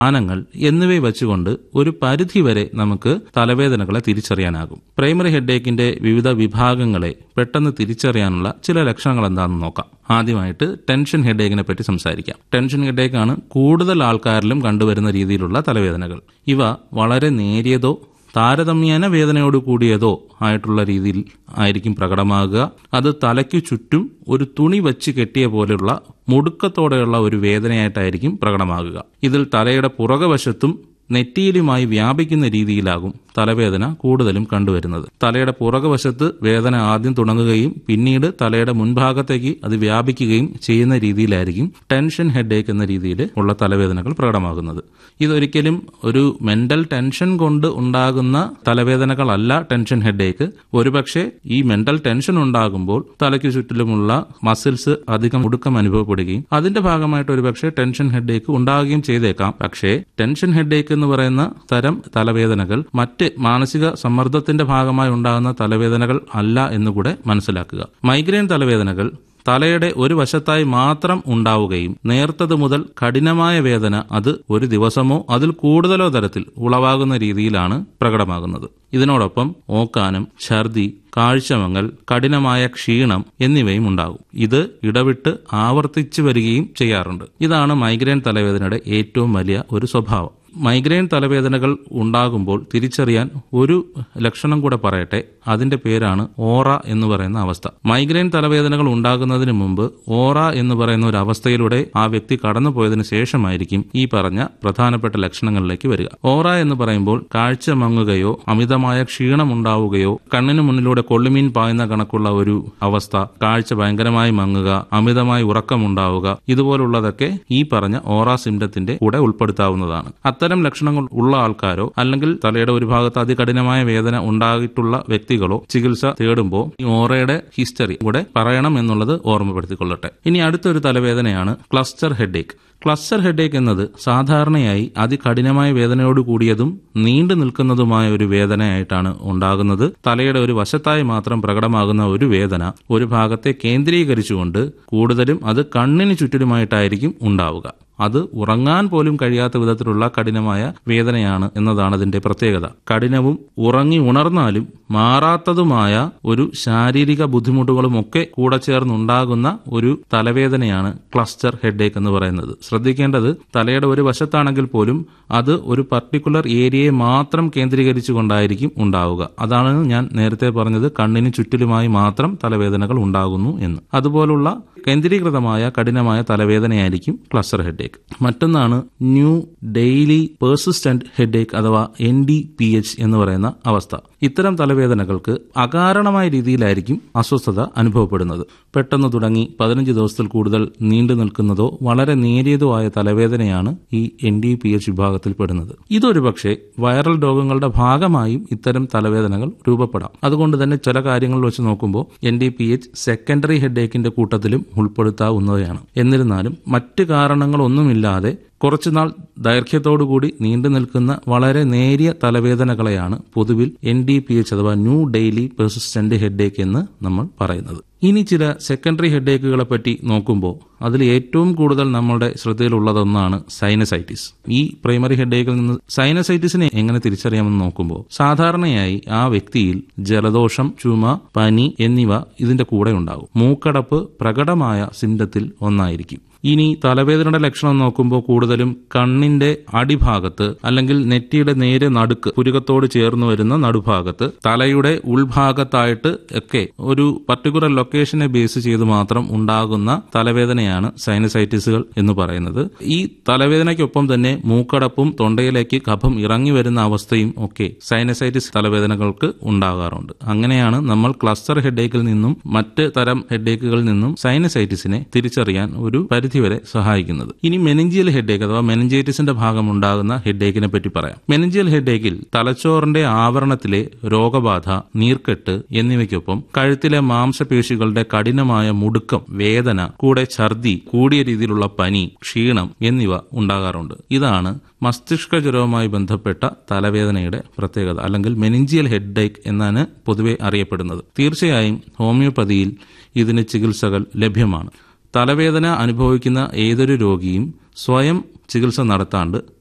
സ്ഥാനങ്ങൾ എന്നിവയെ വെച്ചുകൊണ്ട് ഒരു പരിധിവരെ നമുക്ക് തലവേദനകളെ തിരിച്ചറിയാനാകും പ്രൈമറി ഹെഡേക്കിന്റെ വിവിധ വിഭാഗങ്ങളെ പെട്ടെന്ന് തിരിച്ചറിയാനുള്ള ചില ലക്ഷണങ്ങൾ എന്താണെന്ന് നോക്കാം ആദ്യമായിട്ട് ടെൻഷൻ ഹെഡേക്കിനെ പറ്റി സംസാരിക്കാം ടെൻഷൻ ഹെഡേക്കാണ് കൂടുതൽ ആൾക്കാരിലും കണ്ടുവരുന്ന രീതിയിലുള്ള തലവേദനകൾ ഇവ വളരെ നേരിയതോ താരതമ്യേന വേദനയോട് കൂടിയതോ ആയിട്ടുള്ള രീതിയിൽ ആയിരിക്കും പ്രകടമാകുക അത് തലയ്ക്കു ചുറ്റും ഒരു തുണി വച്ച് കെട്ടിയ പോലെയുള്ള മുടുക്കത്തോടെയുള്ള ഒരു വേദനയായിട്ടായിരിക്കും പ്രകടമാകുക ഇതിൽ തലയുടെ പുറകുവശത്തും നെറ്റിയിലുമായി വ്യാപിക്കുന്ന രീതിയിലാകും തലവേദന കൂടുതലും കണ്ടുവരുന്നത് തലയുടെ പുറകുവശത്ത് വേദന ആദ്യം തുടങ്ങുകയും പിന്നീട് തലയുടെ മുൻഭാഗത്തേക്ക് അത് വ്യാപിക്കുകയും ചെയ്യുന്ന രീതിയിലായിരിക്കും ടെൻഷൻ ഹെഡേക്ക് എന്ന രീതിയിൽ ഉള്ള തലവേദനകൾ പ്രകടമാകുന്നത് ഇതൊരിക്കലും ഒരു മെന്റൽ ടെൻഷൻ കൊണ്ട് ഉണ്ടാകുന്ന തലവേദനകളല്ല ടെൻഷൻ ഹെഡേക്ക് ഒരുപക്ഷെ ഈ മെന്റൽ ടെൻഷൻ ഉണ്ടാകുമ്പോൾ തലയ്ക്ക് ചുറ്റിലുമുള്ള മസിൽസ് അധികം ഒടുക്കം അനുഭവപ്പെടുകയും അതിന്റെ ഭാഗമായിട്ട് ഒരുപക്ഷെ ടെൻഷൻ ഹെഡേക്ക് ഉണ്ടാകുകയും ചെയ്തേക്കാം പക്ഷേ ടെൻഷൻ ഹെഡേക്ക് എന്ന് പറയുന്ന തരം തലവേദനകൾ മറ്റ് മാനസിക സമ്മർദ്ദത്തിന്റെ ഭാഗമായി ഉണ്ടാകുന്ന തലവേദനകൾ അല്ല എന്നുകൂടെ മനസ്സിലാക്കുക മൈഗ്രെയിൻ തലവേദനകൾ തലയുടെ ഒരു വശത്തായി മാത്രം ഉണ്ടാവുകയും നേർത്തത് മുതൽ കഠിനമായ വേദന അത് ഒരു ദിവസമോ അതിൽ കൂടുതലോ തരത്തിൽ ഉളവാകുന്ന രീതിയിലാണ് പ്രകടമാകുന്നത് ഇതിനോടൊപ്പം ഓക്കാനം ഛർദി കാഴ്ചമങ്ങൽ കഠിനമായ ക്ഷീണം എന്നിവയും ഉണ്ടാകും ഇത് ഇടവിട്ട് ആവർത്തിച്ചു വരികയും ചെയ്യാറുണ്ട് ഇതാണ് മൈഗ്രെയിൻ തലവേദനയുടെ ഏറ്റവും വലിയ ഒരു സ്വഭാവം മൈഗ്രെയിൻ തലവേദനകൾ ഉണ്ടാകുമ്പോൾ തിരിച്ചറിയാൻ ഒരു ലക്ഷണം കൂടെ പറയട്ടെ അതിന്റെ പേരാണ് ഓറ എന്ന് പറയുന്ന അവസ്ഥ മൈഗ്രെയിൻ തലവേദനകൾ ഉണ്ടാകുന്നതിന് മുമ്പ് ഓറ എന്ന് പറയുന്ന ഒരു അവസ്ഥയിലൂടെ ആ വ്യക്തി കടന്നുപോയതിനു ശേഷമായിരിക്കും ഈ പറഞ്ഞ പ്രധാനപ്പെട്ട ലക്ഷണങ്ങളിലേക്ക് വരിക ഓറ എന്ന് പറയുമ്പോൾ കാഴ്ച മങ്ങുകയോ അമിതമായ ക്ഷീണം ഉണ്ടാവുകയോ കണ്ണിന് മുന്നിലൂടെ കൊള്ളിമീൻ പായുന്ന കണക്കുള്ള ഒരു അവസ്ഥ കാഴ്ച ഭയങ്കരമായി മങ്ങുക അമിതമായി ഉറക്കമുണ്ടാവുക ഇതുപോലുള്ളതൊക്കെ ഈ പറഞ്ഞ ഓറ സിംറ്റത്തിന്റെ കൂടെ ഉൾപ്പെടുത്താവുന്നതാണ് അത്തരം ലക്ഷണങ്ങൾ ഉള്ള ആൾക്കാരോ അല്ലെങ്കിൽ തലയുടെ ഒരു ഭാഗത്ത് അതികഠിനമായ വേദന ഉണ്ടായിട്ടുള്ള വ്യക്തികളോ ചികിത്സ തേടുമ്പോൾ ഈ ഓറയുടെ ഹിസ്റ്ററി കൂടെ പറയണം എന്നുള്ളത് ഓർമ്മപ്പെടുത്തിക്കൊള്ളട്ടെ ഇനി അടുത്തൊരു തലവേദനയാണ് ക്ലസ്റ്റർ ഹെഡേക്ക് ക്ലസ്റ്റർ ഹെഡേക്ക് എന്നത് സാധാരണയായി അതികഠിനമായ വേദനയോട് കൂടിയതും നീണ്ടു നിൽക്കുന്നതുമായ ഒരു വേദനയായിട്ടാണ് ഉണ്ടാകുന്നത് തലയുടെ ഒരു വശത്തായി മാത്രം പ്രകടമാകുന്ന ഒരു വേദന ഒരു ഭാഗത്തെ കേന്ദ്രീകരിച്ചുകൊണ്ട് കൂടുതലും അത് കണ്ണിന് ചുറ്റിലുമായിട്ടായിരിക്കും ഉണ്ടാവുക അത് ഉറങ്ങാൻ പോലും കഴിയാത്ത വിധത്തിലുള്ള കഠിനമായ വേദനയാണ് എന്നതാണ് അതിന്റെ പ്രത്യേകത കഠിനവും ഉറങ്ങി ഉണർന്നാലും മാറാത്തതുമായ ഒരു ശാരീരിക ബുദ്ധിമുട്ടുകളും ഒക്കെ കൂടെ ചേർന്നുണ്ടാകുന്ന ഒരു തലവേദനയാണ് ക്ലസ്റ്റർ ഹെഡേക്ക് എന്ന് പറയുന്നത് ശ്രദ്ധിക്കേണ്ടത് തലയുടെ ഒരു വശത്താണെങ്കിൽ പോലും അത് ഒരു പർട്ടിക്കുലർ ഏരിയയെ മാത്രം കേന്ദ്രീകരിച്ചുകൊണ്ടായിരിക്കും ഉണ്ടാവുക അതാണ് ഞാൻ നേരത്തെ പറഞ്ഞത് കണ്ണിന് ചുറ്റിലുമായി മാത്രം തലവേദനകൾ ഉണ്ടാകുന്നു എന്ന് അതുപോലുള്ള കേന്ദ്രീകൃതമായ കഠിനമായ തലവേദനയായിരിക്കും ക്ലസ്റ്റർ ഹെഡേക്ക് മറ്റൊന്നാണ് ന്യൂ ഡെയിലി പേഴ്സിസ്റ്റന്റ് ഹെഡേക്ക് അഥവാ എൻ ഡി പി എച്ച് എന്ന് പറയുന്ന അവസ്ഥ ഇത്തരം തലവേദനകൾക്ക് അകാരണമായ രീതിയിലായിരിക്കും അസ്വസ്ഥത അനുഭവപ്പെടുന്നത് പെട്ടെന്ന് തുടങ്ങി പതിനഞ്ച് ദിവസത്തിൽ കൂടുതൽ നീണ്ടു നിൽക്കുന്നതോ വളരെ നേരിയതോ ആയ തലവേദനയാണ് ഈ എൻ ഡി പി എച്ച് വിഭാഗത്തിൽപ്പെടുന്നത് ഇതൊരു പക്ഷേ വൈറൽ രോഗങ്ങളുടെ ഭാഗമായും ഇത്തരം തലവേദനകൾ രൂപപ്പെടാം അതുകൊണ്ട് തന്നെ ചില കാര്യങ്ങൾ വെച്ച് നോക്കുമ്പോൾ N D P H secondary ഹെഡേക്കിന്റെ കൂട്ടത്തിലും ഉൾപ്പെടുത്താവുന്നവയാണ് എന്നിരുന്നാലും മറ്റ് കാരണങ്ങളൊന്നുമില്ലാതെ കുറച്ചുനാൾ ദൈർഘ്യത്തോടുകൂടി നീണ്ടു നിൽക്കുന്ന വളരെ നേരിയ തലവേദനകളെയാണ് പൊതുവിൽ എൻ ഡി പി എച്ച് അഥവാ ന്യൂ ഡെയിലി പെർസിസ്റ്റന്റ് ഹെഡേക്ക് എന്ന് നമ്മൾ പറയുന്നത് ഇനി ചില സെക്കൻഡറി ഹെഡേക്കുകളെ പറ്റി നോക്കുമ്പോൾ അതിൽ ഏറ്റവും കൂടുതൽ നമ്മളുടെ ശ്രദ്ധയിലുള്ളതൊന്നാണ് സൈനസൈറ്റിസ് ഈ പ്രൈമറി ഹെഡേക്കിൽ നിന്ന് സൈനസൈറ്റിസിനെ എങ്ങനെ തിരിച്ചറിയാമെന്ന് നോക്കുമ്പോൾ സാധാരണയായി ആ വ്യക്തിയിൽ ജലദോഷം ചുമ പനി എന്നിവ ഇതിന്റെ കൂടെ ഉണ്ടാകും മൂക്കടപ്പ് പ്രകടമായ സിംറ്റത്തിൽ ഒന്നായിരിക്കും ഇനി തലവേദനയുടെ ലക്ഷണം നോക്കുമ്പോൾ കൂടുതലും കണ്ണിന്റെ അടിഭാഗത്ത് അല്ലെങ്കിൽ നെറ്റിയുടെ നേരെ നടുക്ക് പുരുകത്തോട് ചേർന്ന് വരുന്ന നടുഭാഗത്ത് തലയുടെ ഉൾഭാഗത്തായിട്ട് ഒക്കെ ഒരു പർട്ടിക്കുലർ ലൊക്കേഷനെ ബേസ് ചെയ്ത് മാത്രം ഉണ്ടാകുന്ന തലവേദനയാണ് സൈനസൈറ്റിസുകൾ എന്ന് പറയുന്നത് ഈ തലവേദനയ്ക്കൊപ്പം തന്നെ മൂക്കടപ്പും തൊണ്ടയിലേക്ക് കഫം ഇറങ്ങി വരുന്ന അവസ്ഥയും ഒക്കെ സൈനസൈറ്റിസ് തലവേദനകൾക്ക് ഉണ്ടാകാറുണ്ട് അങ്ങനെയാണ് നമ്മൾ ക്ലസ്റ്റർ ഹെഡേക്കിൽ നിന്നും മറ്റ് തരം ഹെഡേക്കുകളിൽ നിന്നും സൈനസൈറ്റിസിനെ തിരിച്ചറിയാൻ ഒരു പരിധിവരെ സഹായിക്കുന്നത് ഇനി മെനിഞ്ചിയൽ ഹെഡേക്ക് അഥവാ മെനിഞ്ചൈറ്റിസിന്റെ ഭാഗം ഉണ്ടാകുന്ന ഹെഡേക്കിനെ പറ്റി പറയാം മെനിഞ്ചിയൽ ഹെഡേക്കിൽ തലച്ചോറിന്റെ ആവരണത്തിലെ രോഗബാധ നീർക്കെട്ട് എന്നിവയ്ക്കൊപ്പം കഴുത്തിലെ മാംസപേശികളുടെ കഠിനമായ മുടുക്കം വേദന കൂടെ ഛർദി കൂടിയ രീതിയിലുള്ള പനി ക്ഷീണം എന്നിവ ഉണ്ടാകാറുണ്ട് ഇതാണ് മസ്തിഷ്ക ജ്വരവുമായി ബന്ധപ്പെട്ട തലവേദനയുടെ പ്രത്യേകത അല്ലെങ്കിൽ മെനിഞ്ചിയൽ ഹെഡേക്ക് എന്നാണ് പൊതുവെ അറിയപ്പെടുന്നത് തീർച്ചയായും ഹോമിയോപ്പതിയിൽ ഇതിന് ചികിത്സകൾ ലഭ്യമാണ് തലവേദന അനുഭവിക്കുന്ന ഏതൊരു രോഗിയും സ്വയം ചികിത്സ നടത്താണ്ട്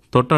തൊട്ട